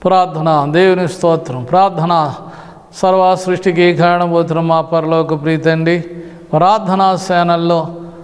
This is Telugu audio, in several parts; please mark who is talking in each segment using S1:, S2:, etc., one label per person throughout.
S1: ప్రార్థన దేవుని స్తోత్రం ప్రార్థన సర్వ సృష్టికి కారణభూతులు మా పరలోక ప్రీతండి ప్రార్థనా సేనల్లో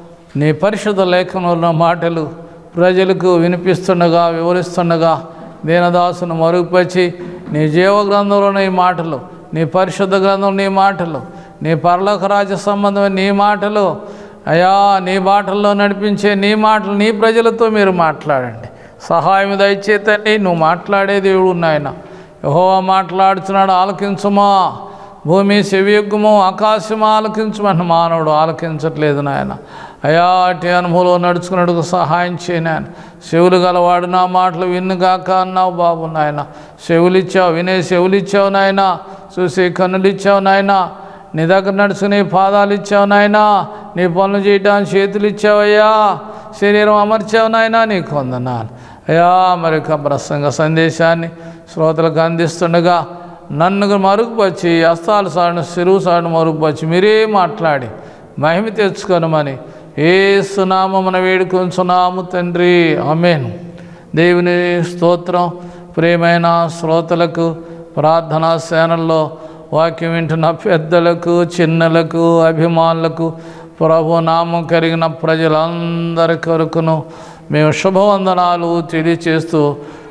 S1: నీ పరిశుద్ధ లేఖనంలో మాటలు ప్రజలకు వినిపిస్తుండగా వివరిస్తుండగా దీనదాసును మరుగుపరిచి నీ జీవ గ్రంథంలో ఈ మాటలు నీ పరిశుద్ధ గ్రంథం నీ మాటలు నీ పరలోక రాజ్య సంబంధమైన నీ మాటలు అయా నీ బాటల్లో నడిపించే నీ మాటలు నీ ప్రజలతో మీరు మాట్లాడండి సహాయం దయచేతండి నువ్వు మాట్లాడే దేవుడు నాయన యహోవా మాట్లాడుతున్నాడు ఆలకించుమా భూమి శివయుగ్మము ఆకాశం ఆలకించమని మానవుడు ఆలకించట్లేదు నాయన అయా అటు అనుభవంలో నడుచుకున్నట్టుకు సహాయం చేయనాయన చెవులు గలవాడు నా మాటలు విన్నుగాక అన్నావు బాబు నాయన చెవులు ఇచ్చావు వినే చెవులు ఇచ్చావు నాయన చూసే కన్నులు ఇచ్చావు నాయన నీ దగ్గర నడుచుకునే పాదాలు ఇచ్చావు నాయనా నీ పనులు చేయడానికి చేతులు ఇచ్చావయ్యా శరీరం అమర్చావు నాయనా నీకు వందనాలు అయ్యా మరి యొక్క ప్రసంగ సందేశాన్ని శ్రోతలకు అందిస్తుండగా నన్ను మరుగుపరిచి అస్తాలు సాడిన సిరువు సాడిన మరుగుపరిచి మీరే మాట్లాడి మహిమ తెచ్చుకొనమని ఏ సునామమున వేడుకొంచున్నాము తండ్రి అమేను దేవుని స్తోత్రం ప్రియమైన శ్రోతలకు ప్రార్థనా సేనల్లో వాక్యం వింటున్న పెద్దలకు చిన్నలకు అభిమానులకు ప్రభు నామం కలిగిన ప్రజలందరి కొరకును మేము శుభవందనాలు తెలియచేస్తూ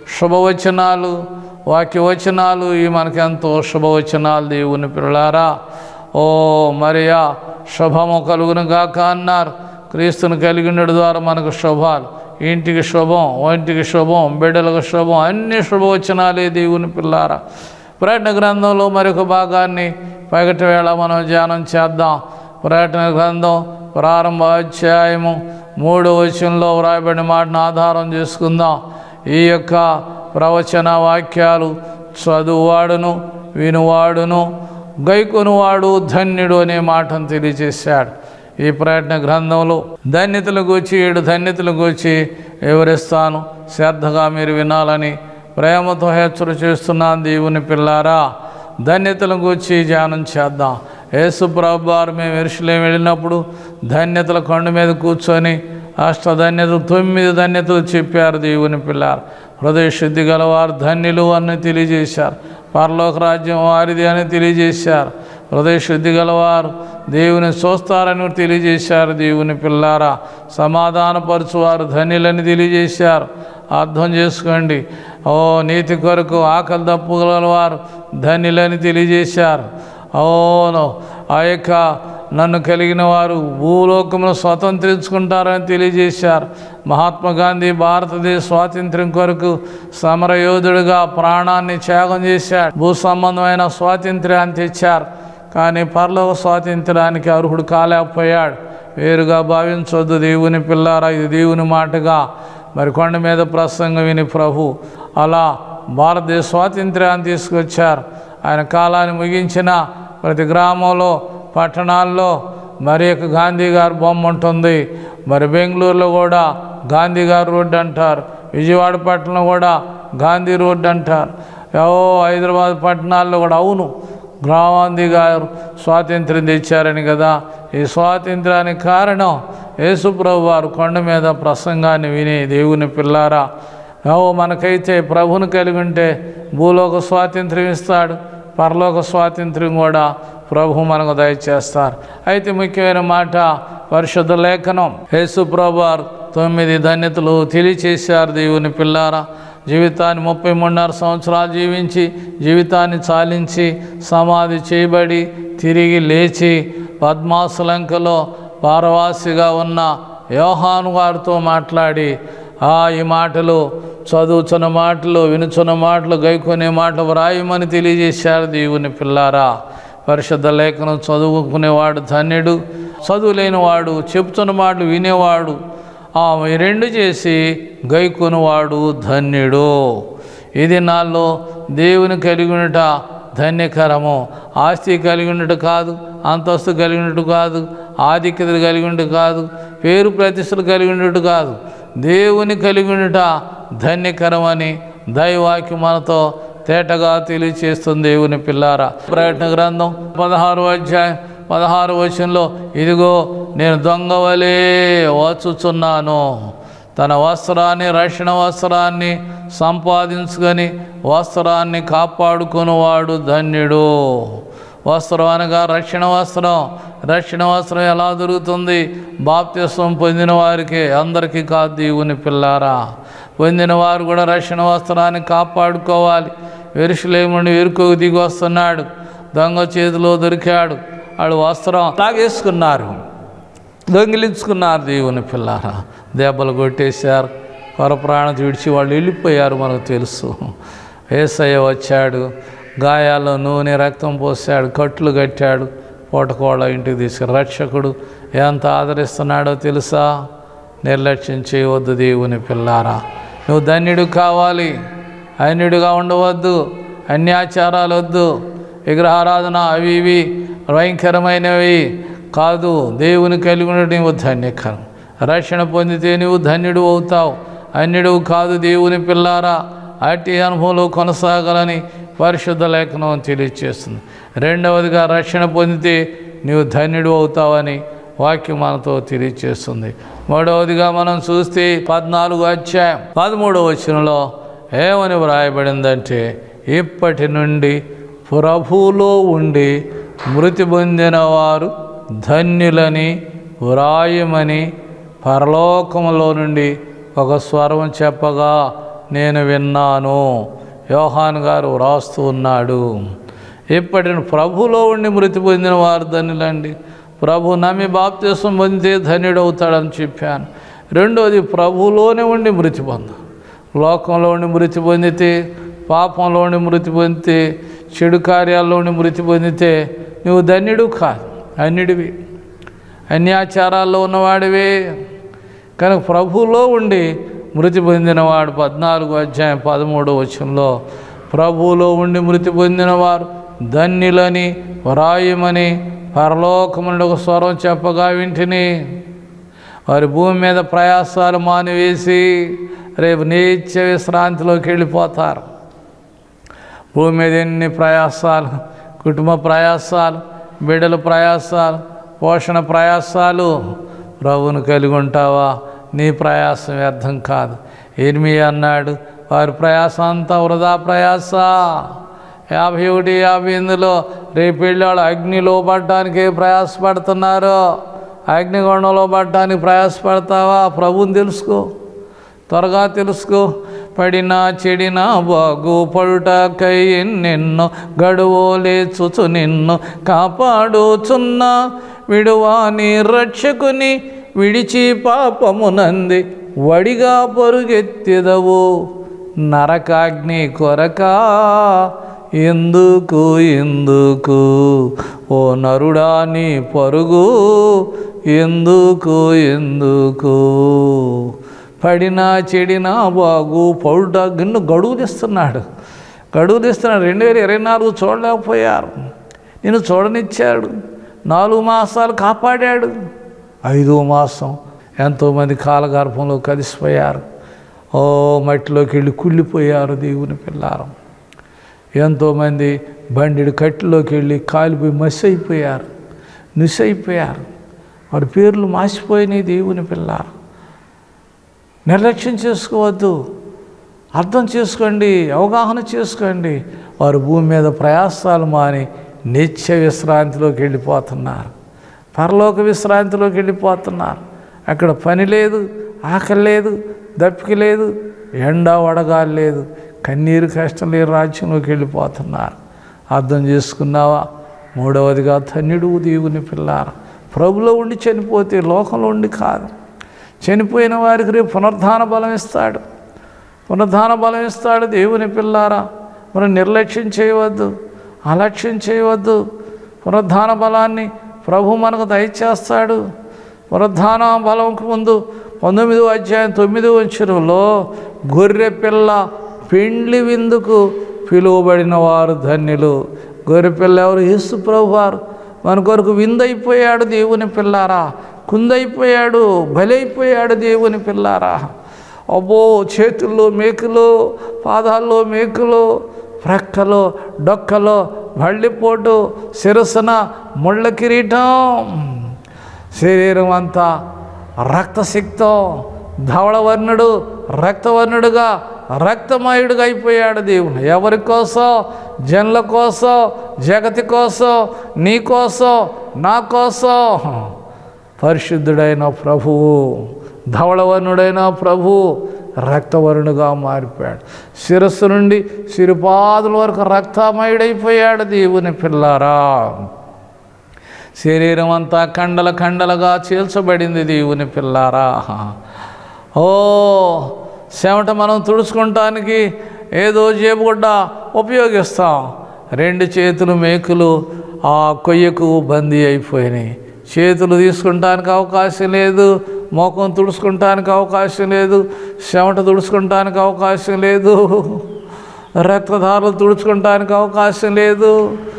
S1: శుభవచనాలు వాక్యవచనాలు ఈ మనకెంతో శుభవచనాలు దేవుని పిల్లారా ఓ మరియా శుభము కలుగును గాక అన్నారు క్రీస్తుని కలిగినడు ద్వారా మనకు శుభాలు ఇంటికి శుభం ఒంటికి శుభం బిడ్డలకు శుభం అన్ని శుభవచనాలే దేవుని పిల్లారా ప్రకటన గ్రంథంలో మరొక భాగాన్ని పగటి వేళ మనం ధ్యానం చేద్దాం ప్రకటన గ్రంథం ప్రారంభ అధ్యాయము మూడో వచనంలో వ్రాయబడిన మాటను ఆధారం చేసుకుందాం ఈ యొక్క ప్రవచన వాక్యాలు చదువువాడును వినువాడును గైకొనువాడు ధన్యుడు అనే మాటను తెలియజేశాడు ఈ ప్రయత్న గ్రంథంలో ధన్యతలు గూర్చి ఏడు ధన్యతలు గూర్చి వివరిస్తాను శ్రద్ధగా మీరు వినాలని ప్రేమతో హెచ్చరి చేస్తున్నాను దేవుని పిల్లారా ధన్యతల గూర్చి ధ్యానం చేద్దాం యేసు ప్రభువారు మేము ఎరుసలేం వెళ్ళినప్పుడు ధన్యతల కొండ మీద కూర్చొని అష్టధన్యతలు తొమ్మిది ధన్యతలు చెప్పారు దేవుని పిల్లారు హృదయ శుద్ధి గలవారు ధన్యులు అని తెలియజేశారు పరలోక రాజ్యం వారిది అని తెలియజేశారు హృదయ శుద్ధి గలవారు దేవుని చూస్తారని తెలియజేశారు దేవుని పిల్లారా సమాధానపరచువారు ధన్యులని తెలియజేశారు అర్థం చేసుకోండి ఓ నీతి కొరకు ఆకలి తప్పుగలవారు ధన్యులని తెలియజేశారు అవును ఆ యొక్క నన్ను కలిగిన వారు భూలోకమును స్వతంత్రించుకుంటారని తెలియజేశారు మహాత్మా గాంధీ భారతదేశ స్వాతంత్ర్యం కొరకు సమరయోధుడిగా ప్రాణాన్ని త్యాగం చేశాడు భూ సంబంధమైన స్వాతంత్ర్యాన్ని తెచ్చారు కానీ పరలోక స్వాతంత్ర్యానికి అర్హుడు కాలేకపోయాడు వేరుగా భావించొద్దు దేవుని పిల్లారా ఇది దేవుని మాటగా మరి కొండ మీద ప్రసంగం విని ప్రభు అలా భారతదేశ స్వాతంత్ర్యాన్ని తీసుకొచ్చారు ఆయన కాలాన్ని ముగించిన ప్రతి గ్రామంలో పట్టణాల్లో మరి యొక్క గాంధీ గారి బొమ్మ ఉంటుంది మరి బెంగళూరులో కూడా గాంధీ గారి రోడ్డు అంటారు విజయవాడ పట్టణంలో కూడా గాంధీ రోడ్డు అంటారు ఏవో హైదరాబాద్ పట్టణాల్లో కూడా అవును గాంధీ గారు స్వాతంత్ర్యం తెచ్చారని కదా ఈ స్వాతంత్రానికి కారణం యేసుప్రభు వారు కొండ మీద ప్రసంగాన్ని విని దేవుని పిల్లారా ఓ మనకైతే ప్రభుని కలిగి ఉంటే భూలోక స్వాతంత్ర్యం ఇస్తాడు పరలోక స్వాతంత్ర్యం కూడా ప్రభు మనకు దయచేస్తారు అయితే ముఖ్యమైన మాట పరిశుద్ధ లేఖనం యేసు ప్రభు వారు తొమ్మిది ధన్యతలు తెలియచేశారు దేవుని పిల్లారా జీవితాన్ని ముప్పై మూడున్నర సంవత్సరాలు జీవించి జీవితాన్ని చాలించి సమాధి చేయబడి తిరిగి లేచి పద్మాసులంకలో పారవాసిగా ఉన్న యోహాను గారితో మాట్లాడి ఆ ఈ మాటలు చదువుచున్న మాటలు వినుచున్న మాటలు గైకొనే మాటలు వ్రాయమని తెలియజేశారు దేవుని పిల్లారా పరిశుద్ధ లేఖనం చదువుకునేవాడు ధన్యుడు చదువు లేనివాడు చెప్తున్న మాటలు వినేవాడు ఆ ఈ రెండు చేసి గైకొనువాడు ధన్యుడు ఇది నాలో దేవుని కలిగి ఉండట ధన్యకరము ఆస్తి కలిగి ఉండట కాదు అంతస్తు కలిగి ఉండట కాదు ఆధిక్యతలు కలిగి ఉండట కాదు పేరు ప్రతిష్టలు కలిగి ఉండట కాదు దేవుని కలిగి ఉండట ధన్యకరమని దైవాక్యం మనతో తేటగా తెలియచేస్తుంది దేవుని పిల్లారా ప్రకటన గ్రంథం పదహారు అధ్యాయం పదహారు వచనంలో ఇదిగో నేను దొంగవలే వచ్చుచున్నాను తన వస్త్రాన్ని రక్షణ వస్త్రాన్ని సంపాదించుకొని వస్త్రాన్ని కాపాడుకునేవాడు ధన్యుడు వస్త్రం అనగా రక్షణ వస్త్రం రక్షణ వస్త్రం ఎలా దొరుకుతుంది బాప్తిస్వం పొందిన వారికి అందరికీ కాదు దేవుని పిల్లారా పొందిన వారు కూడా రక్షణ వస్త్రాన్ని కాపాడుకోవాలి వెరుషులేముని వెరుకోకు దిగి వస్తున్నాడు దొంగ చేతిలో దొరికాడు వాడు వస్త్రం లాగేసుకున్నారు దొంగిలించుకున్నారు దేవుని పిల్లారా దెబ్బలు కొట్టేశారు పరప్రాణం విడిచి వాళ్ళు వెళ్ళిపోయారు మనకు తెలుసు ఏసయ్య వచ్చాడు గాయాల్లో నూనె రక్తం పోసాడు కట్లు కట్టాడు పూటకోళ్ళ ఇంటికి తీసుకు రక్షకుడు ఎంత ఆదరిస్తున్నాడో తెలుసా నిర్లక్ష్యం చేయవద్దు దేవుని పిల్లారా నువ్వు ధన్యుడు కావాలి అన్యుడిగా ఉండవద్దు అన్యాచారాలు వద్దు విగ్రహారాధన అవి ఇవి భయంకరమైనవి కాదు దేవుని కలిగి ఉండడం నీవు ధన్యకరం రక్షణ పొందితే నీవు ధన్యుడు అవుతావు అన్యుడు కాదు దేవుని పిల్లారా అట్టి అనుభవంలో కొనసాగాలని పరిశుద్ధ లేఖనం తెలియజేస్తుంది రెండవదిగా రక్షణ పొందితే నీవు ధన్యుడు అవుతావని వాక్యం మనతో తెలియజేస్తుంది మూడవదిగా మనం చూస్తే పద్నాలుగు అధ్యాయం పదమూడవ వచనంలో ఏమని వ్రాయబడిందంటే ఇప్పటి నుండి ప్రభువులో ఉండి మృతి పొందిన వారు ధన్యులని వ్రాయమని పరలోకములో నుండి ఒక స్వరం చెప్పగా నేను విన్నాను యోహాన్ గారు వ్రాస్తూ ఉన్నాడు ఇప్పటి ప్రభులో ఉండి మృతి పొందిన వారు ధన్యులండి ప్రభు నమ్మి బాప్తీసం పొందితే ధన్యుడు అవుతాడని చెప్పాను రెండోది ప్రభులోనే ఉండి మృతి పొంద లోకంలో ఉండి మృతి పొందితే పాపంలో ఉండి మృతి పొందితే చెడు కార్యాల్లో ఉండి మృతి పొందితే నువ్వు ధన్యుడు కాదు అన్యుడివి అన్యాచారాల్లో ఉన్నవాడివే కనుక ప్రభువులో ఉండి మృతి పొందినవాడు పద్నాలుగు అధ్యాయం పదమూడు వచనంలో ప్రభువులో ఉండి మృతి పొందినవారు ధన్యులని వ్రాయమని పరలోకముండి ఒక స్వరం చెప్పగా వింటిని వారి భూమి మీద ప్రయాసాలు మానివేసి రేపు నిత్య విశ్రాంతిలోకి వెళ్ళిపోతారు భూమి మీద ఎన్ని ప్రయాసాలు కుటుంబ ప్రయాసాలు బిడ్డల ప్రయాసాలు పోషణ ప్రయాసాలు ప్రభువును కలిగి ఉంటావా నీ ప్రయాసం వ్యర్థం కాదు ఎనిమి అన్నాడు వారి ప్రయాసం అంతా వృధా ప్రయాస యాభై ఒకటి యాభై ఎనిమిదిలో రేపు వెళ్ళాడు అగ్నిలో పడటానికి ప్రయాసపడుతున్నారు అగ్నిగుండంలో పడటానికి ప్రయాసపడతావా ప్రభువుని తెలుసుకో త్వరగా తెలుసుకో పడిన చెడిన బాగు పడుటకై నిన్ను గడువో లేచుచు నిన్ను కాపాడుచున్న విడువాని రక్షకుని విడిచి పాపమునంది వడిగా పరుగెత్తెదవు నరకాగ్ని కొరక ఎందుకు ఎందుకు ఓ నరుడా నీ పరుగు ఎందుకు ఎందుకు పడినా చెడినా బాగు పౌట గిన్నె గడువు తీస్తున్నాడు గడువు తీస్తున్నాడు రెండు వేల ఇరవై నాలుగు చూడలేకపోయారు నేను చూడనిచ్చాడు నాలుగు మాసాలు కాపాడాడు ఐదో మాసం ఎంతోమంది కాలగర్భంలో కలిసిపోయారు ఓ మట్టిలోకి వెళ్ళి కుళ్ళిపోయారు దేవుని పిల్లారం ఎంతోమంది బండిడి కట్టిలోకి వెళ్ళి కాలిపోయి మసి అయిపోయారు నిస్ అయిపోయారు వారి పేర్లు మాసిపోయినాయి దేవుని పిల్లారు నిర్లక్ష్యం చేసుకోవద్దు అర్థం చేసుకోండి అవగాహన చేసుకోండి వారు భూమి మీద ప్రయాసాలు మాని నిత్య విశ్రాంతిలోకి వెళ్ళిపోతున్నారు పరలోక విశ్రాంతిలోకి వెళ్ళిపోతున్నారు అక్కడ పని లేదు ఆకలి లేదు దప్పిక లేదు ఎండ వడగాలి లేదు కన్నీరు కష్టం లేని రాజ్యంలోకి వెళ్ళిపోతున్నారు అర్థం చేసుకున్నావా మూడవదిగా ధన్యుడు దేవుని పిల్లార ప్రభులో ఉండి చనిపోతే లోకంలో ఉండి కాదు చనిపోయిన వారికి రేపు పునరుద్ధాన బలం ఇస్తాడు పునరుద్ధాన బలం ఇస్తాడు దేవుని పిల్లారా మనం నిర్లక్ష్యం చేయవద్దు అలక్ష్యం చేయవద్దు పునరుద్ధాన బలాన్ని ప్రభు మనకు దయచేస్తాడు పునరుద్ధాన బలంకు ముందు పంతొమ్మిదో అధ్యాయం తొమ్మిదో వచ్చరంలో గొర్రె పిల్ల పెండ్లి విందుకు పిలువబడిన వారు ధన్యులు గొర్రె పిల్ల ఎవరు యేసు ప్రభు వారు మన కొరకు విందైపోయాడు దేవుని పిల్లారా కుందైపోయాడు బలైపోయాడు దేవుని పిల్లారా అబ్బో చేతుల్లో మేకులు పాదాల్లో మేకులు ప్రక్కలో డొక్కలో బళ్ళిపోటు శిరస్సున ముళ్ళ కిరీటం శరీరం అంతా రక్తసిక్తం ధవళవర్ణుడు రక్తవర్ణుడుగా రక్తమయుడుగా అయిపోయాడు దేవుడు ఎవరి కోసం జనుల కోసం జగతి కోసం నీ కోసం నా కోసం పరిశుద్ధుడైన ప్రభువు ధవళవర్ణుడైన ప్రభువు రక్తవర్ణుడుగా మారిపోయాడు శిరస్సు నుండి సిరిపాదుల వరకు రక్తమయుడైపోయాడు దేవుని పిల్లారా శరీరం అంతా కండల కండలుగా చీల్చబడింది దేవుని పిల్లారా ఓ చెమట మనం తుడుచుకుంటానికి ఏదో జేబుగుడ్డ ఉపయోగిస్తాం రెండు చేతులు మేకులు ఆ కొయ్యకు బందీ అయిపోయినాయి చేతులు తీసుకుంటానికి అవకాశం లేదు ముఖం తుడుచుకుంటానికి అవకాశం లేదు చెమట తుడుచుకుంటానికి అవకాశం లేదు రక్తధారలు తుడుచుకుంటానికి అవకాశం లేదు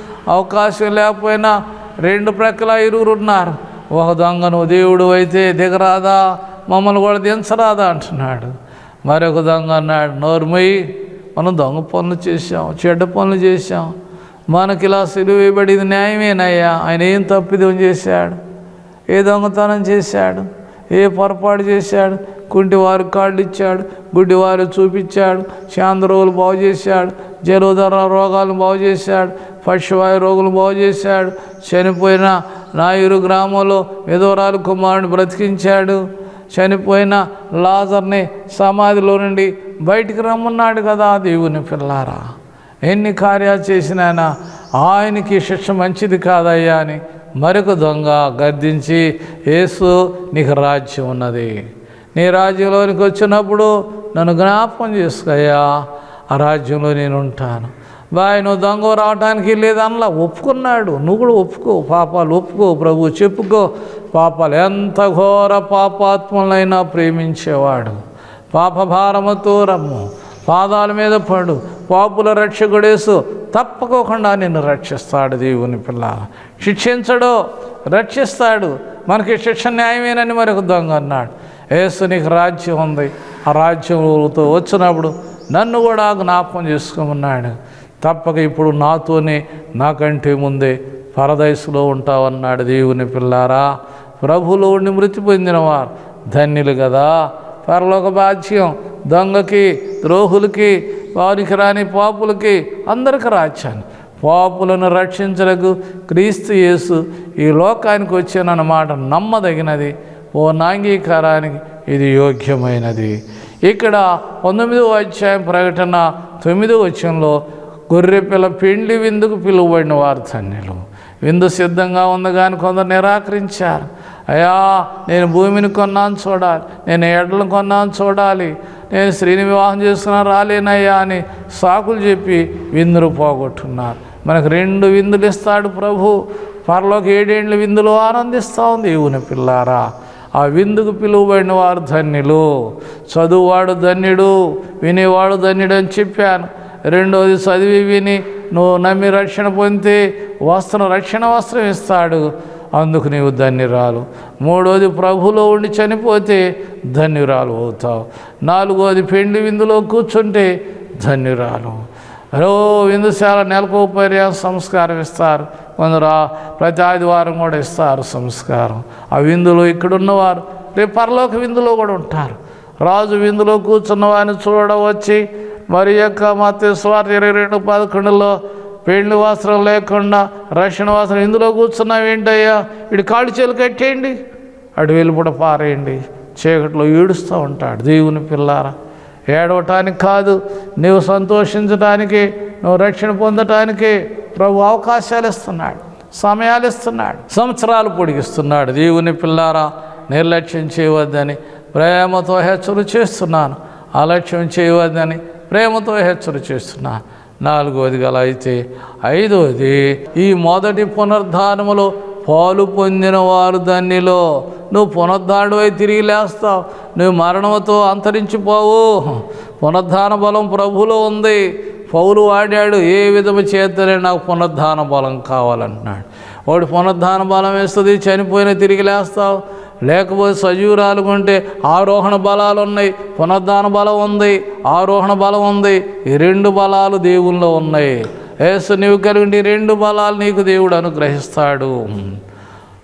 S1: అవకాశం లేకపోయినా రెండు ప్రక్కల ఇరువురు ఉన్నారు ఒక దొంగ నువ్వు దేవుడు అయితే దిగరాదా మమ్మల్ని కూడా దించరాదా అంటున్నాడు మరొక దొంగ అన్నాడు నోరుమయ్యి మనం దొంగ పనులు చేశాం చెడ్డ పనులు చేశాం మనకి ఇలా సిలువ వేయబడింది న్యాయమేనయ్యా ఆయన ఏం తప్పిదం చేశాడు ఏ దొంగతనం చేశాడు ఏ పొరపాటు చేశాడు కుంటివారు కాళ్ళు ఇచ్చాడు గుడ్డివారు చూపించాడు చాంద్రోగులు బాగు చేశాడు జలోదర రోగాలను బాగు చేశాడు పక్షవాయు రోగులు బాగు చేశాడు చనిపోయిన నాయురు గ్రామంలో విధవరాలు కుమారుని బ్రతికించాడు చనిపోయిన లాజర్ని సమాధిలో నుండి బయటికి రమ్మన్నాడు కదా దేవుని పిల్లారా ఎన్ని కార్యాలు చేసినాయన ఆయనకి శిక్ష మంచిది కాదయ్యా అని మరొక దొంగ గద్దించి యేసు నీకు రాజ్యం ఉన్నది నీ రాజ్యంలోనికి వచ్చినప్పుడు నన్ను జ్ఞాపకం చేసుకోయ్యా ఆ రాజ్యంలో నేను ఉంటాను బాయ్ నువ్వు దొంగ రావడానికి లేదనలా ఒప్పుకున్నాడు నువ్వు కూడా ఒప్పుకో పాపాలు ఒప్పుకో ప్రభు చెప్పుకో పాపాలు ఎంత ఘోర పాపాత్ములైనా ప్రేమించేవాడు పాప భారముతో రమ్ము పాదాల మీద పడు పాపుల రక్షకుడేసు తప్పకోకుండా నిన్ను రక్షిస్తాడు దేవుని పిల్ల శిక్షించడు రక్షిస్తాడు మనకి శిక్ష న్యాయమేనని మరొక దొంగ అన్నాడు ఏసు నీకు రాజ్యం ఉంది ఆ రాజ్యంతో వచ్చినప్పుడు నన్ను కూడా జ్ఞాపకం చేసుకోమన్నాడు తప్పక ఇప్పుడు నాతోనే నాకంటే ముందే పరదయసులో ఉంటావన్నాడు దేవుని పిల్లారా ప్రభులో ఉండి మృతి పొందినవారు ధన్యులు కదా పరలోక బాధ్యం దొంగకి ద్రోహులకి వారికి రాని పాపులకి అందరికి రాజ్యాన్ని పాపులను రక్షించలకు క్రీస్తు యేసు ఈ లోకానికి వచ్చానన్నమాట నమ్మదగినది ఓ నాంగీకారానికి ఇది యోగ్యమైనది ఇక్కడ పంతొమ్మిదవ అధ్యాయం ప్రకటన తొమ్మిదవ వచ్చంలో గొర్రెపిల్ల పిండి విందుకు పిలువబడిన వారు ధన్యులు విందు సిద్ధంగా ఉంది కానీ కొందరు నిరాకరించారు అయ్యా నేను భూమిని కొన్నాను చూడాలి నేను ఎడ్లను కొన్నాను చూడాలి నేను స్త్రీని వివాహం చేసుకున్నా రాలేనయ్యా అని సాకులు చెప్పి విందులు పోగొట్టున్నారు మనకు రెండు విందులు ఇస్తాడు ప్రభు పరలోకి ఏడేండ్ల విందులు ఆనందిస్తాం దేవుని పిల్లారా ఆ విందుకు పిలువబడిన వారు ధన్యులు చదువువాడు ధన్యుడు వినేవాడు ధన్యుడు అని చెప్పాను రెండోది చదివి విని నువ్వు నమ్మి రక్షణ పొందితే వస్త్రం రక్షణ వస్త్రం ఇస్తాడు అందుకు నీవు ధన్యురాలు మూడోది ప్రభులో ఉండి చనిపోతే ధన్యురాలు అవుతావు నాలుగోది పెండి విందులో కూర్చుంటే ధన్యురాలు రో విందుశాల నెలకు పర్యాయం సంస్కారం ఇస్తారు కొందరు ఆ ప్రతి ఆదివారం కూడా ఇస్తారు సంస్కారం ఆ విందులో ఇక్కడున్నవారు రేపు పరలోక విందులో కూడా ఉంటారు రాజు విందులో కూర్చున్న వారిని చూడవచ్చి మరి యొక్క మత్స్వార్ ఇరవై రెండు పదకొండులో పెళ్లి వస్త్రం లేకుండా రక్షణ వస్త్రం ఇందులో కూర్చున్నావు ఏంటయ్యా ఇటు కాళ్ళు చేలు కట్టేయండి అటు వెలుపుడ పారేయండి చీకట్లో ఈడుస్తూ ఉంటాడు దేవుని పిల్లారా ఏడవటానికి కాదు నువ్వు సంతోషించడానికి నువ్వు రక్షణ పొందటానికి ప్రభు అవకాశాలు ఇస్తున్నాడు సమయాలు ఇస్తున్నాడు సంవత్సరాలు పొడిగిస్తున్నాడు దేవుని పిల్లారా నిర్లక్ష్యం చేయవద్దని ప్రేమతో హెచ్చరు చేస్తున్నాను అలక్ష్యం చేయవద్దని ప్రేమతో హెచ్చరు చేస్తున్నాను నాలుగవది గల అయితే ఐదవది ఈ మొదటి పునర్ధానములో పాలు పొందిన వారు దానిలో నువ్వు పునరుద్ధానుడై తిరిగి లేస్తావు నువ్వు మరణంతో అంతరించిపోవు పునరుద్ధాన బలం ప్రభులో ఉంది పౌలు వాడాడు ఏ విధము చేతనే నాకు పునరుద్ధాన బలం కావాలంటున్నాడు వాడు పునరుద్ధాన బలం వేస్తుంది చనిపోయిన తిరిగి లేస్తావు లేకపోతే సజీవురాలు ఉంటే ఆరోహణ బలాలు ఉన్నాయి పునరుద్ధాన బలం ఉంది ఆరోహణ బలం ఉంది ఈ రెండు బలాలు దేవుల్లో ఉన్నాయి ఏసు నీవు కలిగి ఈ రెండు బలాలు నీకు దేవుడు అనుగ్రహిస్తాడు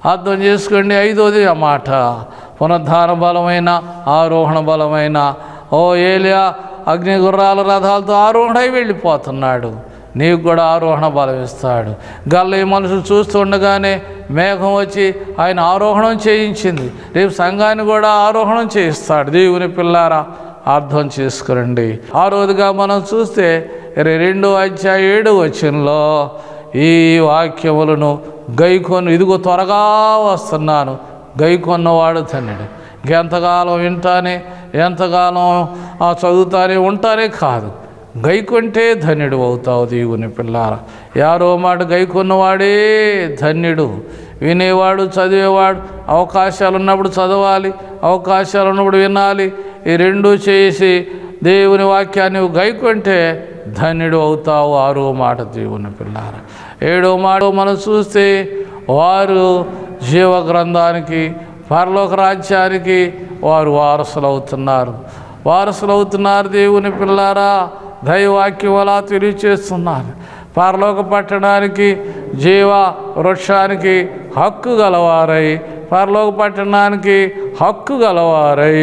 S1: అర్థం చేసుకోండి ఐదోది ఆ మాట పునరుద్ధాన బలమైన ఆరోహణ బలమైన ఓ ఏలియా అగ్ని గుర్రాల రథాలతో ఆరోహణై వెళ్ళిపోతున్నాడు నీకు కూడా ఆరోహణ బలం ఇస్తాడు గల్ల ఈ మనుషులు చూస్తుండగానే మేఘం వచ్చి ఆయన ఆరోహణం చేయించింది రేపు సంఘాన్ని కూడా ఆరోహణం చేయిస్తాడు దేవుని పిల్లారా అర్థం చేసుకురండి ఆ రోజుగా మనం చూస్తే ఇరవై రెండో అధ్యాయ ఏడు వచనంలో ఈ వాక్యములను గైకొను ఇదిగో త్వరగా వస్తున్నాను గైకొన్నవాడు ధన్యుడు ఎంతకాలం వింటానే ఎంతకాలం ఆ చదువుతానే ఉంటానే కాదు గైకొంటే ధన్యుడు అవుతావు దేవుని పిల్లార యారో మాట గైకొన్నవాడే ధన్యుడు వినేవాడు చదివేవాడు అవకాశాలు ఉన్నప్పుడు చదవాలి అవకాశాలు ఉన్నప్పుడు వినాలి ఈ రెండు చేసి దేవుని వాక్యాన్ని గైకొంటే ధన్యుడు అవుతావు ఆరో మాట దేవుని పిల్లార ఏడో మాట మనం చూస్తే వారు జీవ గ్రంథానికి పరలోక రాజ్యానికి వారు వారసులు అవుతున్నారు వారసులు అవుతున్నారు దేవుని పిల్లారా దైవాక్యం అలా తెలియచేస్తున్నారు పరలోక పట్టణానికి జీవ వృక్షానికి హక్కు గలవారై పరలోక పట్టణానికి హక్కు గలవారై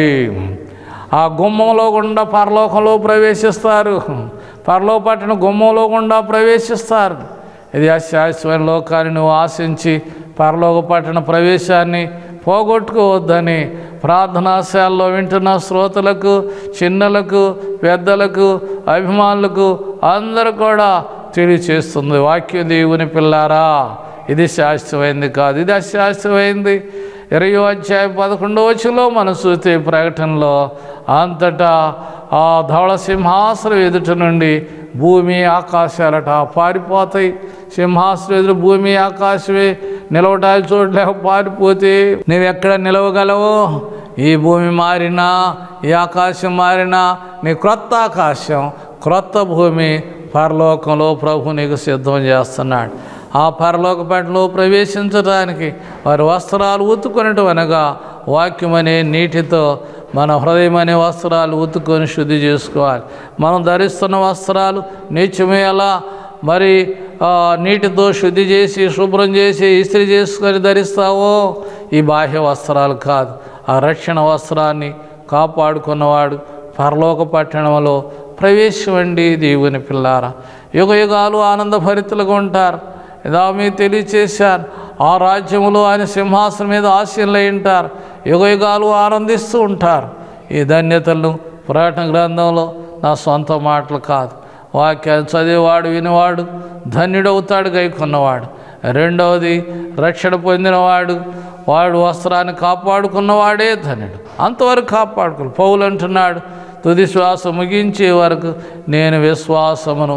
S1: ఆ గుమ్మంలో గుండా పరలోకంలో ప్రవేశిస్తారు పరలోక పట్టణ గుమ్మంలో గుండా ప్రవేశిస్తారు ఇది అశాశ్వత లోకాన్ని నువ్వు ఆశించి పరలోక పట్టణ ప్రవేశాన్ని పోగొట్టుకోవద్దని ప్రార్థనాశాలలో వింటున్న శ్రోతలకు చిన్నలకు పెద్దలకు అభిమానులకు అందరూ కూడా తెలియచేస్తుంది వాక్యం దేవుని పిల్లారా ఇది శాస్త్రమైంది కాదు ఇది అశాస్త్రమైంది ఇరవై అధ్యాయం పదకొండవ వచ్చులో మనం చూస్తే ప్రకటనలో అంతటా ఆ ధవళ సింహాసనం ఎదుట నుండి భూమి ఆకాశాలట పారిపోతాయి సింహాసనం ఎదురు భూమి ఆకాశమే నిలవటాలు చూడలేక పారిపోతే నువ్వు ఎక్కడ నిలవగలవు ఈ భూమి మారినా ఈ ఆకాశం మారినా నీ క్రొత్త ఆకాశం క్రొత్త భూమి పరలోకంలో ప్రభు నీకు సిద్ధం చేస్తున్నాడు ఆ పరలోక పట్టణంలో ప్రవేశించడానికి వారి వస్త్రాలు ఉతుకొనటం అనగా వాక్యం అనే నీటితో మన హృదయం అనే వస్త్రాలు ఉతుకొని శుద్ధి చేసుకోవాలి మనం ధరిస్తున్న వస్త్రాలు నిత్యమేలా మరి ఆ, నీటితో శుద్ధి చేసి శుభ్రం చేసి ఇస్త్రీ చేసుకొని ధరిస్తావో ఈ బాహ్య వస్త్రాలు కాదు ఆ రక్షణ వస్త్రాన్ని కాపాడుకున్నవాడు పరలోక పట్టణంలో ప్రవేశమండి దేవుని పిల్లారా యుగ యుగాలు ఆనందభరితులుగా ఉంటారు ఇదా మీకు తెలియచేశాను ఆ రాజ్యములో ఆయన సింహాసనం మీద ఆశీనులై ఉంటారు యుగ యుగాలు ఆనందిస్తూ ఉంటారు ఈ ధన్యతలను పురాటన గ్రంథంలో నా సొంత మాటలు కాదు వాక్యాన్ని చదివేవాడు వినివాడు ధన్యుడవుతాడు గైకొన్నవాడు రెండవది రక్షణ పొందినవాడు వాడు వస్త్రాన్ని కాపాడుకున్నవాడే ధన్యుడు అంతవరకు కాపాడుకుని పౌలు అంటున్నాడు తుది శ్వాస ముగించే వరకు నేను విశ్వాసమును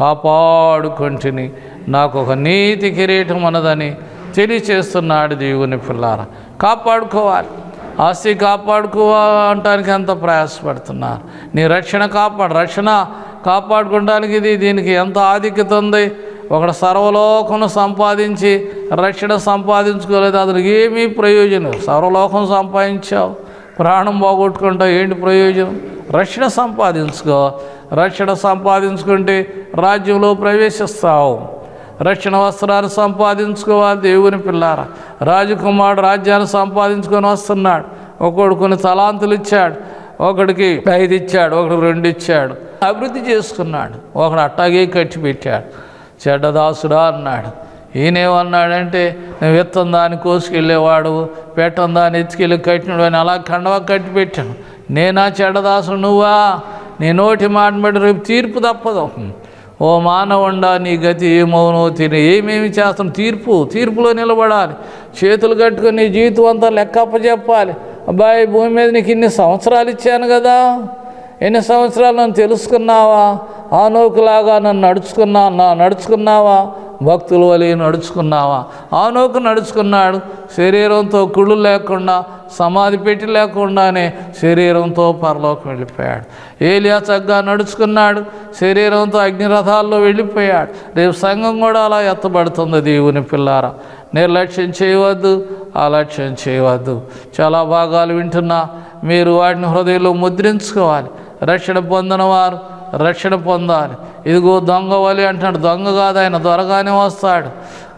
S1: కాపాడుకుంటుని నాకు ఒక నీతి కిరీటం ఉన్నదని తెలియచేస్తున్నాడు దేవుని పిల్లార కాపాడుకోవాలి ఆస్తి కాపాడుకోవటానికి ఎంత ప్రయాసపడుతున్నారు నీ రక్షణ కాపాడు రక్షణ కాపాడుకోవడానికి ఇది దీనికి ఎంత ఆధిక్యత ఉంది ఒకడు సర్వలోకం సంపాదించి రక్షణ సంపాదించుకోలేదు అతనికి ఏమీ ప్రయోజనం సర్వలోకం సంపాదించావు ప్రాణం పోగొట్టుకుంటావు ఏంటి ప్రయోజనం రక్షణ సంపాదించుకో రక్షణ సంపాదించుకుంటే రాజ్యంలో ప్రవేశిస్తావు రక్షణ వస్త్రాన్ని సంపాదించుకోవాలి దేవుని పిల్లార రాజకుమారుడు రాజ్యాన్ని సంపాదించుకొని వస్తున్నాడు ఒకడు కొన్ని తలాంతులు ఇచ్చాడు ఒకడికి ఐదు ఇచ్చాడు ఒకడు రెండు ఇచ్చాడు అభివృద్ధి చేసుకున్నాడు ఒకడు అట్టాగే కట్టి పెట్టాడు చెడ్డదాసుడా అన్నాడు ఈయనేమన్నాడంటే నువ్వు విత్తం దాన్ని కోసుకెళ్ళేవాడు పెట్టం దాన్ని ఎత్తుకెళ్ళి కట్టినాడు అని అలా కండవా కట్టి పెట్టాను నేనా చెడ్డదాసు నువ్వా నీ నోటి మాట బట్టి రేపు తీర్పు తప్పదు ఓ మానవుండా నీ గతి ఏమవునో తిని ఏమేమి చేస్తాం తీర్పు తీర్పులో నిలబడాలి చేతులు కట్టుకొని నీ జీవితం అంతా లెక్కప్ప చెప్పాలి అబ్బాయి భూమి మీద నీకు ఇన్ని సంవత్సరాలు ఇచ్చాను కదా ఎన్ని సంవత్సరాలు నన్ను తెలుసుకున్నావా ఆనోకులాగా నన్ను నడుచుకున్నా నా నడుచుకున్నావా భక్తుల వలె నడుచుకున్నావా ఆనోకు నడుచుకున్నాడు శరీరంతో కుళ్ళు లేకుండా సమాధి పెట్టి లేకుండానే శరీరంతో పరలోకం వెళ్ళిపోయాడు ఏలియా చక్కగా నడుచుకున్నాడు శరీరంతో అగ్నిరథాల్లో వెళ్ళిపోయాడు రేపు సంఘం కూడా అలా ఎత్తబడుతుంది దేవుని పిల్లారా నిర్లక్ష్యం చేయవద్దు అలక్ష్యం చేయవద్దు చాలా భాగాలు వింటున్నా మీరు వాటిని హృదయంలో ముద్రించుకోవాలి రక్షణ పొందిన వారు రక్షణ పొందాలి ఇదిగో దొంగ వలి అంటున్నాడు దొంగ కాదు ఆయన దొరగానే వస్తాడు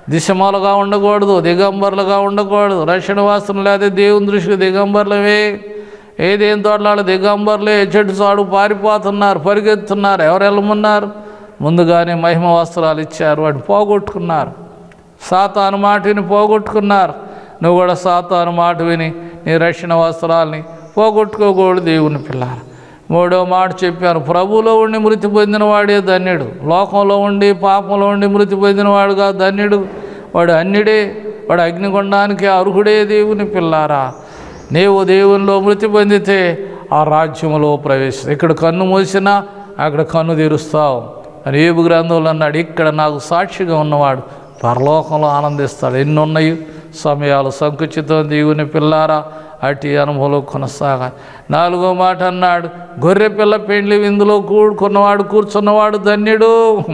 S1: దిశమాలుగా ఉండకూడదు దిగంబర్లుగా ఉండకూడదు రక్షణ వాసన లేదా దేవుని దృష్టికి దిగంబర్లమే ఏదేం తోటలాడు దిగంబర్లే చెట్టు చాడు పారిపోతున్నారు పరిగెత్తున్నారు ఎవరు వెళ్ళమన్నారు ముందుగానే మహిమ వస్త్రాలు ఇచ్చారు వాటిని పోగొట్టుకున్నారు సాతాను మాటని పోగొట్టుకున్నారు నువ్వు కూడా సాతాను మాట విని నీ రక్షణ వస్త్రాల్ని పోగొట్టుకోకూడదు దేవుని పిల్లారు మూడో మాట చెప్పాను ప్రభువులో ఉండి మృతి పొందిన వాడే ధన్యుడు లోకంలో ఉండి పాపంలో ఉండి మృతి పొందినవాడుగా ధన్యుడు వాడు అన్యుడే వాడు అగ్నిగుండానికి అర్హుడే దేవుని పిల్లారా నీవు దేవునిలో మృతి పొందితే ఆ రాజ్యంలో ప్రవేశం ఇక్కడ కన్ను మూసినా అక్కడ కన్ను తెరుస్తావు అని ఏబు గ్రంథంలో అన్నాడు ఇక్కడ నాకు సాక్షిగా ఉన్నవాడు పరలోకంలో ఆనందిస్తాడు ఎన్ని ఉన్నాయి సమయాలు సంకుచితం దేవుని పిల్లారా అటు అనుభవంలో కొనసాగాలి నాలుగో మాట అన్నాడు గొర్రె పిల్ల పెండ్లి విందులో కూడుకున్నవాడు కూర్చున్నవాడు ధన్యుడు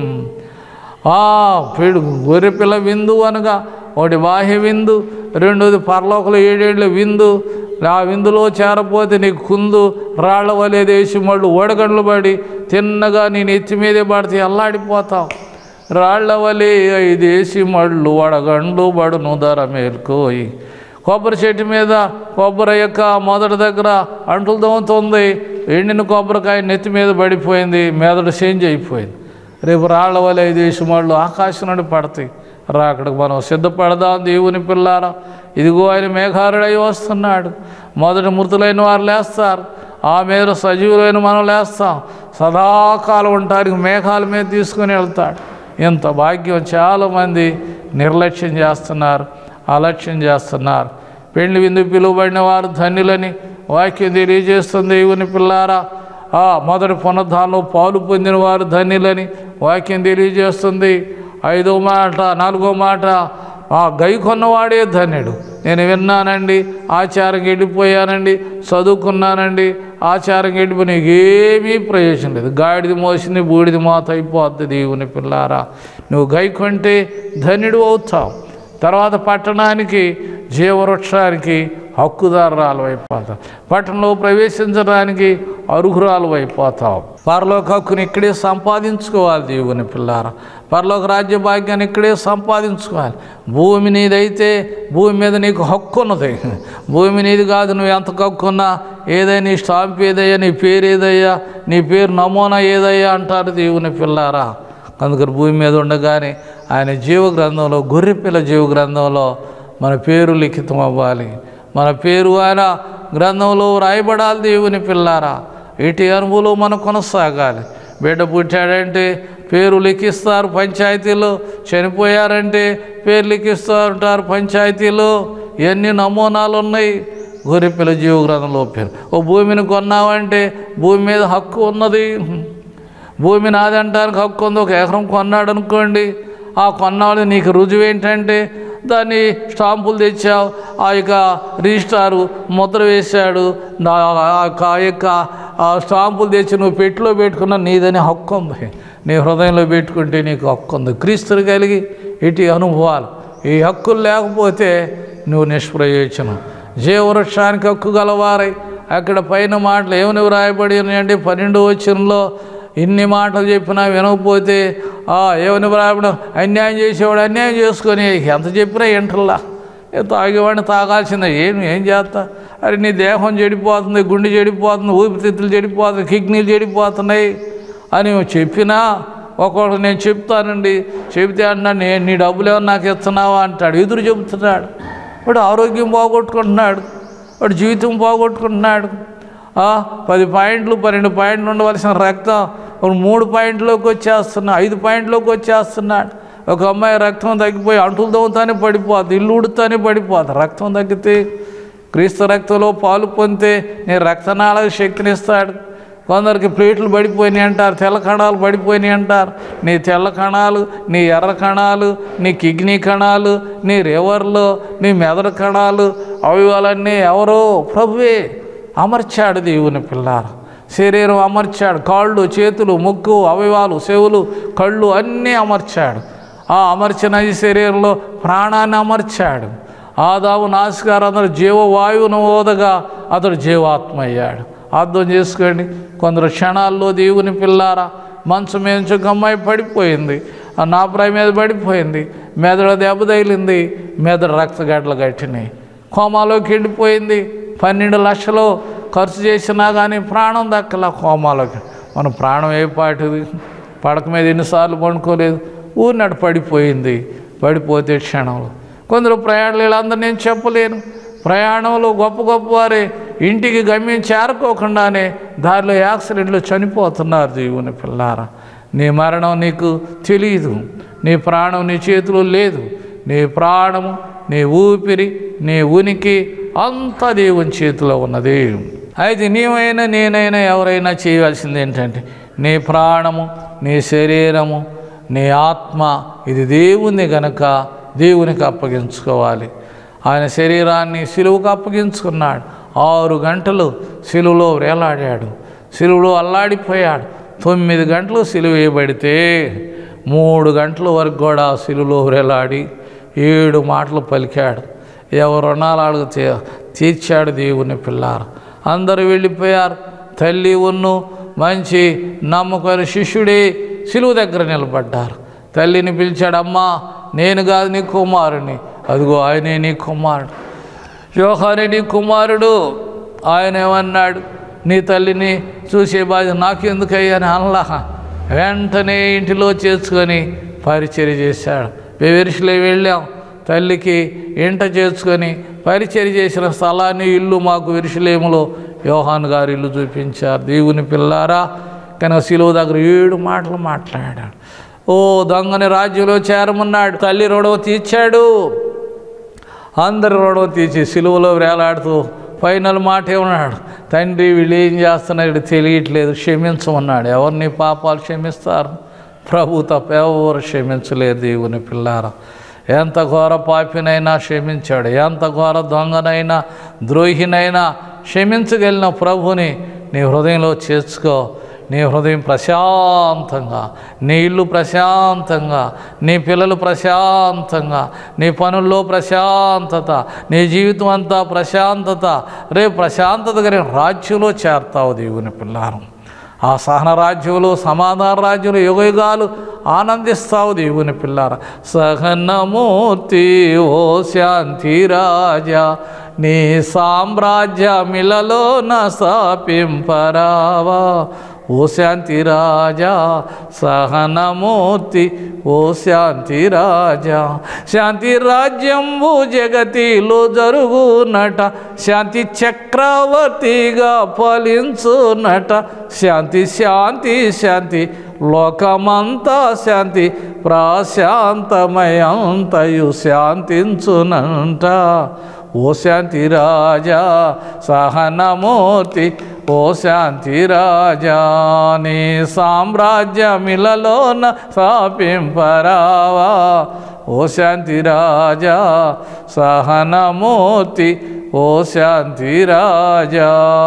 S1: ఆ పేడు గొర్రె పిల్ల విందు అనగా ఒకటి బాహ్య విందు రెండోది పరలోకల ఏడేళ్ళ విందు ఆ విందులో చేరపోతే నీకు కుందు రాళ్ల వలె దేశం వాళ్ళు ఓడగండ్లు పడి తిన్నగా నేను ఎత్తి మీదే పడితే అల్లాడిపోతావు రాళ్ల వలె ఐదేసి మళ్ళు వడగండ్లు బడును ధర మేల్కోయి కొబ్బరి చెట్టు మీద కొబ్బరి యొక్క మొదటి దగ్గర అంటులు దోముతుంది ఎండిన కొబ్బరికాయ నెత్తి మీద పడిపోయింది మెదడు చేంజ్ అయిపోయింది రేపు రాళ్ల వలె ఐదేసి మళ్ళు ఆకాశం నుండి పడతాయి రా అక్కడికి మనం సిద్ధపడదాం దేవుని పిల్లారా ఇదిగో ఆయన మేఘారుడై వస్తున్నాడు మొదటి మృతులైన వారు లేస్తారు ఆ మీద సజీవులైన మనం లేస్తాం సదాకాలం ఉంటానికి మేఘాల మీద తీసుకుని వెళ్తాడు ఇంత భాగ్యం చాలామంది నిర్లక్ష్యం చేస్తున్నారు అలక్ష్యం చేస్తున్నారు పెళ్లి విందు పిలువబడిన వారు ధన్యులని వాక్యం తెలియజేస్తుంది దేవుని పిల్లారా ఆ మొదటి పునరుద్ధానంలో పాలు పొందిన వారు ధన్యులని వాక్యం తెలియజేస్తుంది ఐదో మాట నాలుగో మాట ఆ గై కొన్నవాడే ధన్యుడు నేను విన్నానండి ఆచారం వెళ్ళిపోయానండి చదువుకున్నానండి ఆచారం వెళ్ళిపోయి నీకేమీ ప్రయోజనం లేదు గాడిది మోసింది బూడిది మాత అయిపోద్ది దేవుని పిల్లారా నువ్వు గై కొంటే ధన్యుడు అవుతావు తర్వాత పట్టణానికి జీవవృక్షానికి హక్కుదారురాలు అయిపోతావు పట్టణంలో ప్రవేశించడానికి అర్హురాలు అయిపోతావు పరలోక హక్కుని ఇక్కడే సంపాదించుకోవాలి దేవుని పిల్లార పరలోక రాజ్య భాగ్యాన్ని ఇక్కడే సంపాదించుకోవాలి భూమి నీదైతే భూమి మీద నీకు హక్కు ఉన్నది భూమి నీది కాదు నువ్వు ఎంత హక్కున్నా ఏదైనా నీ స్టాంప్ ఏదయ్యా నీ పేరు ఏదయ్యా నీ పేరు నమూనా ఏదయ్యా అంటారు దేవుని పిల్లారా అందుకని భూమి మీద ఉండగానే ఆయన జీవ గ్రంథంలో గొర్రెపిల్ల జీవ గ్రంథంలో మన పేరు లిఖితం అవ్వాలి మన పేరు ఆయన గ్రంథంలో రాయబడాలి దేవుని పిల్లారా ఇటు అనుభవంలో మనం కొనసాగాలి బిడ్డ పుట్టాడంటే పేరు లిఖిస్తారు పంచాయతీలో చనిపోయారంటే పేరు లిఖిస్తూ ఉంటారు పంచాయతీలో ఎన్ని నమూనాలు ఉన్నాయి గొర్రెపిల్ల జీవ గ్రంథంలో పేరు ఓ భూమిని కొన్నావంటే భూమి మీద హక్కు ఉన్నది భూమి నాది అంటానికి హక్కు ఉంది ఒక ఎకరం కొన్నాడు అనుకోండి ఆ కొన్నాడు నీకు రుజువు ఏంటంటే దాన్ని స్టాంపులు తెచ్చావు ఆ యొక్క రిజిస్టారు ముద్ర వేశాడు నా- ఆ యొక్క ఆ స్టాంపులు తెచ్చి నువ్వు పెట్టిలో పెట్టుకున్న నీదని హక్కు ఉంది నీ హృదయంలో పెట్టుకుంటే నీకు హక్కు ఉంది క్రీస్తులు కలిగి ఇటు అనుభవాలు ఈ హక్కులు లేకపోతే నువ్వు నిష్ప్రయోజనం జీవవృక్షానికి హక్కు గలవారై అక్కడ పైన మాటలు ఏమని వ్రాయబడి ఉన్నాయంటే పన్నెండు వచ్చినలో ఇన్ని మాటలు చెప్పినా వినకపోతే ఆ ఏమని వ్రాయబడి అన్యాయం చేసేవాడు అన్యాయం చేసుకొని ఎంత చెప్పినా ఇంటల్లా ఏ తాగేవాడిని తాగాల్సిందే ఏం ఏం చేస్తా అరే నీ దేహం చెడిపోతుంది గుండె చెడిపోతుంది ఊపిరితిత్తులు చెడిపోతుంది కిడ్నీలు చెడిపోతున్నాయి అని చెప్పినా ఒకడు నేను చెప్తానండి చెబితే అన్నా నేను నీ డబ్బులు ఏమన్నా నాకు ఇస్తున్నావా అంటాడు ఎదురు చెబుతున్నాడు వాడు ఆరోగ్యం పోగొట్టుకుంటున్నాడు వాడు జీవితం పోగొట్టుకుంటున్నాడు ఆ, పది పాయింట్లు పన్నెండు పాయింట్లు ఉండవలసిన రక్తం ఒక మూడు పాయింట్లోకి వచ్చేస్తున్నా ఐదు పాయింట్లోకి వచ్చేస్తున్నాడు ఒక అమ్మాయి రక్తం తగ్గిపోయి అంటులు దవ్వుతానే పడిపోద్ది ఇల్లు ఉడుతానే పడిపోద్ది రక్తం తగ్గితే క్రీస్తు రక్తంలో పాలు పొందితే నీ రక్తనాళకు శక్తినిస్తాడు కొందరికి ప్లేట్లు పడిపోయినాయి అంటారు తెల్ల కణాలు పడిపోయినాయి అంటారు నీ తెల్ల కణాలు నీ ఎర్ర కణాలు నీ కిడ్నీ కణాలు నీ రివర్లు నీ మెదడు కణాలు అవయవాలన్నీ ఎవరో ప్రభువే అమర్చాడు దేవుని పిల్లారు శరీరం అమర్చాడు కాళ్ళు చేతులు ముక్కు అవయవాలు చెవులు కళ్ళు అన్నీ అమర్చాడు ఆ అమర్చిన ఈ శరీరంలో ప్రాణాన్ని అమర్చాడు ఆదాము నాసికారు అందరు జీవవాయువును ఓదగా అతడు జీవాత్మ అయ్యాడు అర్థం చేసుకోండి కొందరు క్షణాల్లో దేవుని పిల్లారా మంచం మీద నుంచి ఒక అమ్మాయి పడిపోయింది ఆ నాపరాయి మీద పడిపోయింది మెదడు దెబ్బ తగిలింది మెదడు రక్తగడ్డలు కట్టినాయి కోమాలోకి వెళ్ళిపోయింది పన్నెండు లక్షలు ఖర్చు చేసినా కానీ ప్రాణం దక్కల కోమాలోకి మన ప్రాణం ఏ పాటిది పడక మీద ఎన్నిసార్లు పండుకోలేదు ఊరినట్టు పడిపోయింది పడిపోతే క్షణంలో కొందరు ప్రయాణాలు వీళ్ళందరూ నేను చెప్పలేను ప్రయాణంలో గొప్ప గొప్ప వారే ఇంటికి గమ్యం చేరుకోకుండానే దారిలో యాక్సిడెంట్లు చనిపోతున్నారు దేవుని పిల్లారా నీ మరణం నీకు తెలియదు నీ ప్రాణం నీ చేతిలో లేదు నీ ప్రాణము నీ ఊపిరి నీ ఉనికి అంతా దేవుని చేతిలో ఉన్నది అయితే నీవైనా నేనైనా ఎవరైనా చేయవలసింది ఏంటంటే నీ ప్రాణము నీ శరీరము నీ ఆత్మ ఇది దేవుని గనక దేవునికి అప్పగించుకోవాలి ఆయన శరీరాన్ని సిలువుకు అప్పగించుకున్నాడు ఆరు గంటలు సిలువలో వేలాడాడు సిలువలో అల్లాడిపోయాడు తొమ్మిది గంటలు సిలువ వేయబడితే మూడు గంటల వరకు కూడా సిలువలో వేలాడి ఏడు మాటలు పలికాడు ఎవరు రుణాలు అడిగితే తీర్చాడు దేవుని పిల్లారు అందరూ వెళ్ళిపోయారు తల్లి ఉన్ను మంచి నమ్మకమైన శిష్యుడే సిలువ దగ్గర నిలబడ్డారు తల్లిని పిలిచాడు అమ్మా నేను కాదు నీ కుమారుని అదిగో ఆయనే నీ కుమారుడు యోహానే నీ కుమారుడు ఆయన ఏమన్నాడు నీ తల్లిని చూసే బాధ్యత నాకెందుకయ్యా అని అనలా వెంటనే ఇంటిలో చేర్చుకొని పరిచర్య చేశాడు బెవెరిసిలో వెళ్ళాం తల్లికి ఇంట చేర్చుకొని పరిచర్య చేసిన స్థలాన్ని ఇల్లు మాకు విరుషులేములో యోహాన్ గారు ఇల్లు చూపించారు దేవుని పిల్లారా కనుక శిలువ దగ్గర ఏడు మాటలు మాట్లాడాడు ఓ దొంగని రాజ్యంలో చేరమన్నాడు తల్లి రొడవ తీర్చాడు అందరి రొడవ తీసి సిలువలో వేలాడుతూ ఫైనల్ మాట ఏమన్నాడు తండ్రి వీళ్ళు ఏం చేస్తున్నారు వీడు తెలియట్లేదు క్షమించమన్నాడు ఎవరిని పాపాలు క్షమిస్తారు ప్రభు తప్ప ఎవరు క్షమించలేరు దేవుని పిల్లారా ఎంత ఘోర పాపినైనా క్షమించాడు ఎంత ఘోర దొంగనైనా ద్రోహినైనా క్షమించగలిగిన ప్రభుని నీ హృదయంలో చేర్చుకో నీ హృదయం ప్రశాంతంగా నీ ఇల్లు ప్రశాంతంగా నీ పిల్లలు ప్రశాంతంగా నీ పనుల్లో ప్రశాంతత నీ జీవితం అంతా ప్రశాంతత రేపు ప్రశాంతత కలిగిన రాజ్యంలో చేరతావు దేవుని పిల్లారం ఆ సహన రాజ్యంలో సమాధాన రాజ్యంలో యుగయుగాలు ఆనందిస్తావు దేవుని పిల్లార సహనమూర్తి ఓ శాంతి రాజా నీ సామ్రాజ్యమిలలో నసాపింపరావా ఓ శాంతి రాజా సహనమూర్తి ఓ శాంతి రాజా శాంతి రాజ్యంబు జగతిలో జరుగునట శాంతి చక్రవర్తిగా ఫలించునట శాంతి శాంతి శాంతి లోకమంతా శాంతి ప్రాశాంతమయంతయు శాంతించునంట ఓ శాంతి రాజా సహనమూర్తి ఓ శాంతి రాజా నీ సామ్రాజ్యమిలలోన సాపింపరావా ఓ శాంతి రాజా సహనమూర్తి ఓ శాంతి రాజా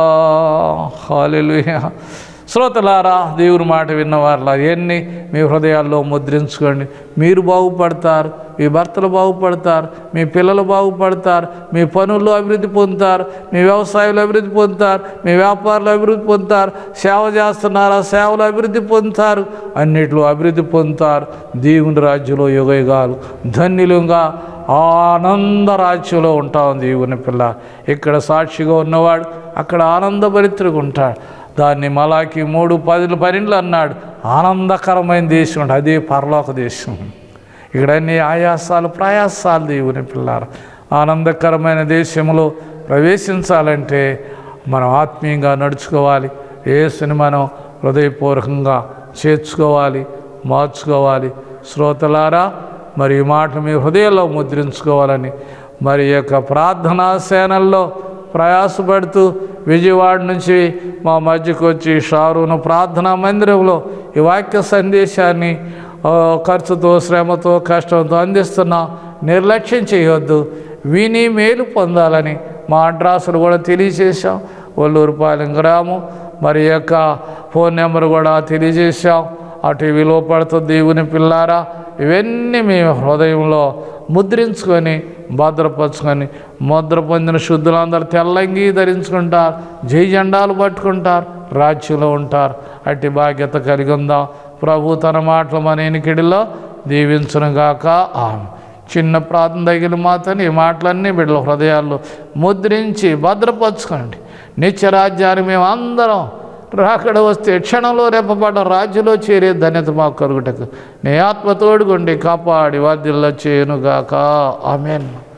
S1: హాలెలుయా శ్రోతలారా దేవుని మాట విన్నవారులా ఎన్ని మీ హృదయాల్లో ముద్రించుకోండి మీరు బాగుపడతారు మీ భర్తలు బాగుపడతారు మీ పిల్లలు బాగుపడతారు మీ పనుల్లో అభివృద్ధి పొందుతారు మీ వ్యవసాయంలో అభివృద్ధి పొందుతారు మీ వ్యాపారంలో అభివృద్ధి పొందుతారు సేవ చేస్తున్నారా సేవలో అభివృద్ధి పొందుతారు అన్నిట్లో అభివృద్ధి పొందుతారు దేవుని రాజ్యంలో యుగయుగాలు ధన్యులుగా ఆనంద రాజ్యంలో ఉంటాం దేవుని పిల్ల ఇక్కడ సాక్షిగా ఉన్నవాడు అక్కడ ఆనందభరితుడిగా ఉంటాడు దాన్ని మలాకి మూడు పదులు పన్నెండులు అన్నాడు ఆనందకరమైన దేశం అంటే అదే పరలోక దేశం ఇక్కడ అన్ని ఆయాసాలు ప్రయాసాలు దేవుని పిల్లారు ఆనందకరమైన దేశంలో ప్రవేశించాలంటే మనం ఆత్మీయంగా నడుచుకోవాలి యేసుని మనం హృదయపూర్వకంగా చేర్చుకోవాలి మార్చుకోవాలి శ్రోతలారా మరి ఈ మాట మీ హృదయంలో ముద్రించుకోవాలని మరి ఈ యొక్క ప్రార్థనా సేనల్లో ప్రయాసపడుతూ విజయవాడ నుంచి మా మధ్యకు వచ్చి షారూను ప్రార్థనా మందిరంలో ఈ వాక్య సందేశాన్ని ఆ, ఖర్చుతో శ్రమతో కష్టంతో అందిస్తున్నా నిర్లక్ష్యం చేయవద్దు విని మేలు పొందాలని మా అడ్రస్లు కూడా తెలియజేశాం ఒల్లూరుపాలెం గ్రామం మరి ఈ యొక్క ఫోన్ నెంబర్ కూడా తెలియజేశాం ఆ టీవీలో పడుతుంది దేవుని పిల్లారా ఇవన్నీ మీ హృదయంలో ముద్రించుకొని భద్రపరుచుకొని ముద్ర పొందిన శుద్ధులందరూ తెల్లంగి ధరించుకుంటారు జై జెండాలు పట్టుకుంటారు రాజ్యంలో ఉంటారు అట్టి బాధ్యత కలిగి ఉందాం ప్రభు తన మాటలు మన ఎనికిడిలో దీవించునుగాక ఆమె చిన్న ప్రార్థన తగిలి మాత్రం ఈ మాటలన్నీ బిడ్డల హృదయాల్లో ముద్రించి భద్రపరచుకోండి నిత్యరాజ్యాన్ని మేము అందరం రాకడ వస్తే క్షణంలో రేపబడ్డ రాజ్యంలో చేరే ధన్యత మాకు కలుగుటకు నీ ఆత్మ తోడుగుండి కాపాడి వాద్యుల్లో చేయనుగాక ఆమెన్